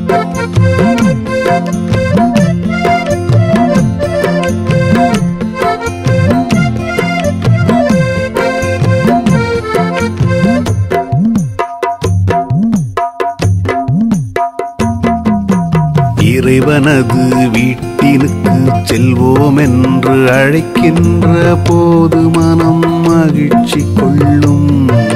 இறைவனது வீட்டினுக்கு செல்வோம் என்று அழைக்கின்ற போது மனம் மகிழ்ச்சி கொள்ளும்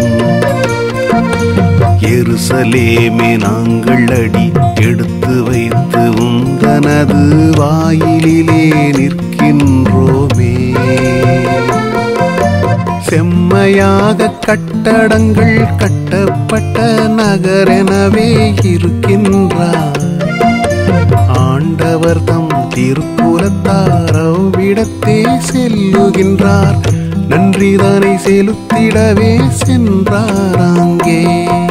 எருசலேமே நாங்கள் அடி எடுத்து வைத்து உந்தனது வாயிலிலே நிற்கின்றோமே செம்மையாக கட்டடங்கள் கட்டப்பட்ட நகரெனவே இருக்கின்றார் ஆண்டவர் தம் திருப்புறத்தார் அவ்விடத்தே செல்லுகின்றார் நன்றிதனை செலுத்திடவே சென்றார் அங்கே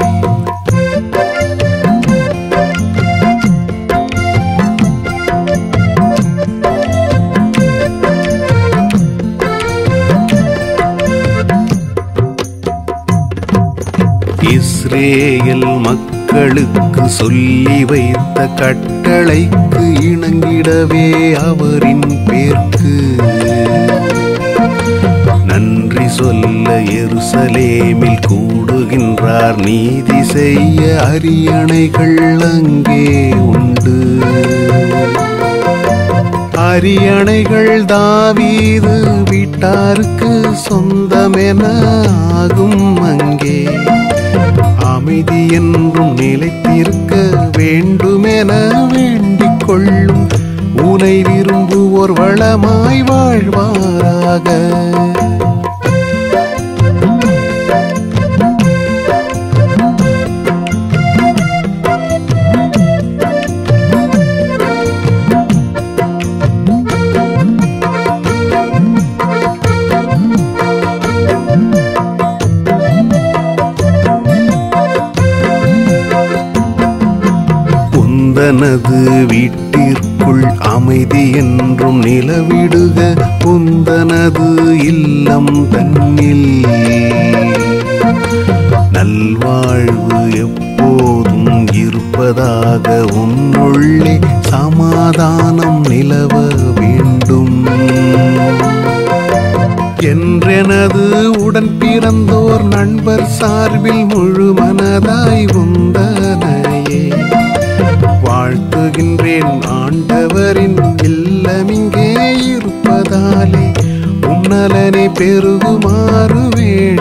இஸ்ரேல் மக்களுக்கு சொல்லி வைத்த கட்டளைக்கு இணங்கிடவே அவரின் பேர்க்கு நன்றி சொல்ல எருசலேமில் கூடுகின்றார் நீதி செய்ய அரியணைகள் அங்கே உண்டு அரியணைகள் தாவீது வீட்டாருக்கு சொந்தமென ஆகும் அங்கே அமைதி என்றும் நிலைத்திருக்க வேண்டுமென வேண்டிக் கொள்ளும் உனை விரும்புவோர் வளமாய் வாழ்வாராக உந்தனது வீட்டிற்குள் அமைதி என்றும் நிலவிடுக உந்தனது இல்லம் தன்னில் நல்வாழ்வு எப்போதும் இருப்பதாக உன்னுள்ளே சமாதானம் நிலவ வேண்டும் என்றெனது உடன் பிறந்தோர் நண்பர் சார்பில் முழு மனதாய் உந்தனையே வாழ்த்துகின்றேன் ஆண்டவரின் இல்லமிங்கே இருப்பதாலே உன்னலனை பெருகுமாறு வேண்டும்